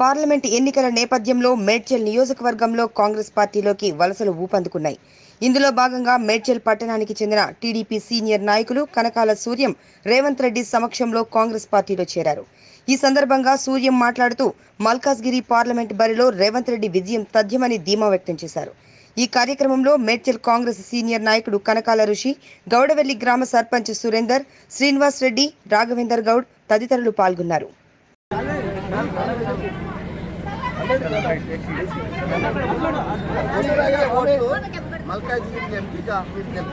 parliament ఎన్నికల నేపథ్యంలో మేడ్చల్ నియోజకవర్గంలో కాంగ్రెస్ పార్టీలోకి వలసలు ఊపందుకున్నాయి ఇందులో భాగంగా మేడ్చల్ పట్టణానికి చెందిన టీడీపీ సీనియర్ నాయకులు కనకాల సూర్యం రేవంత్ రెడ్డి సమక్షంలో కాంగ్రెస్ పార్టీలో చేరారు ఈ సందర్భంగా సూర్యం మాట్లాడుతూ మల్కాజ్గిరి పార్లమెంట్ బరిలో రేవంత్ రెడ్డి విజయం తథ్యమని ధీమా వ్యక్తం చేశారు ఈ కార్యక్రమంలో మేడ్చల్ కాంగ్రెస్ సీనియర్ నాయకుడు కనకాల ఋషి గౌడవెల్లి గ్రామ సర్పంచ్ సురేందర్ శ్రీనివాస్ రెడ్డి రాఘవేందర్ గౌడ్ తదితరులు పాల్గొన్నారు మల్కాజ్గిరి ఎంపీగా మీరు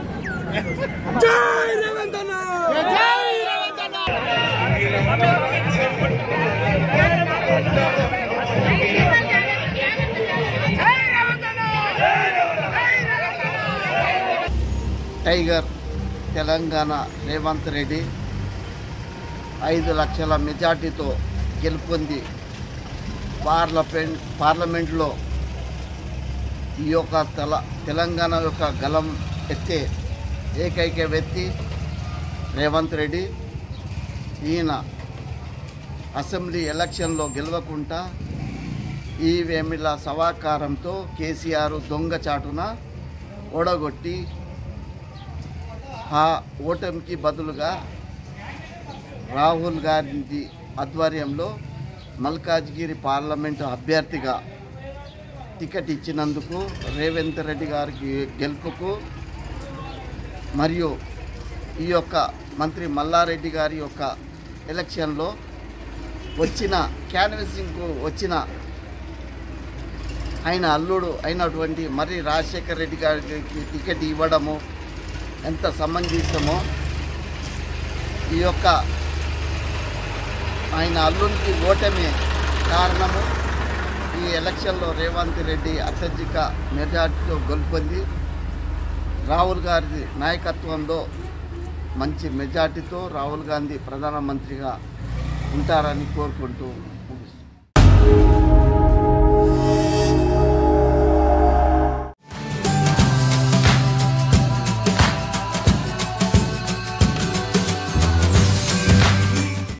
టైగర్ తెలంగాణ రేవంత్ రెడ్డి ఐదు లక్షల మెజార్టీతో గెలుపొంది పార్లమెంట్ పార్లమెంట్లో ఈ యొక్క తెల తెలంగాణ యొక్క గలం ఎత్తే ఏకైక వ్యక్తి రేవంత్ రెడ్డి ఈయన అసెంబ్లీ ఎలక్షన్లో గెలవకుండా ఈవీఎంల సవాకారంతో కేసీఆర్ దొంగచాటున ఓడగొట్టి ఆ ఓటమికి బదులుగా రాహుల్ గాంధీ ఆధ్వర్యంలో మల్కాజ్గిరి పార్లమెంటు అభ్యర్థిగా టికెట్ ఇచ్చినందుకు రేవంత్ రెడ్డి గారికి గెలుపుకు మరియు ఈ యొక్క మంత్రి మల్లారెడ్డి గారి యొక్క ఎలక్షన్లో వచ్చిన క్యాన్వసింగ్కు వచ్చిన ఆయన అల్లుడు అయినటువంటి మరి రాజశేఖర్ రెడ్డి గారికి టికెట్ ఇవ్వడము ఎంత సమంజసమో ఈ యొక్క ఆయన అల్లునికి ఓటమి కారణము ఈ ఎలక్షన్లో రేవంత్ రెడ్డి అత్యధిక మెజార్టీతో గెలుపొంది రాహుల్ గాంధీ నాయకత్వంలో మంచి మెజార్టీతో రాహుల్ గాంధీ ప్రధానమంత్రిగా ఉంటారని కోరుకుంటూ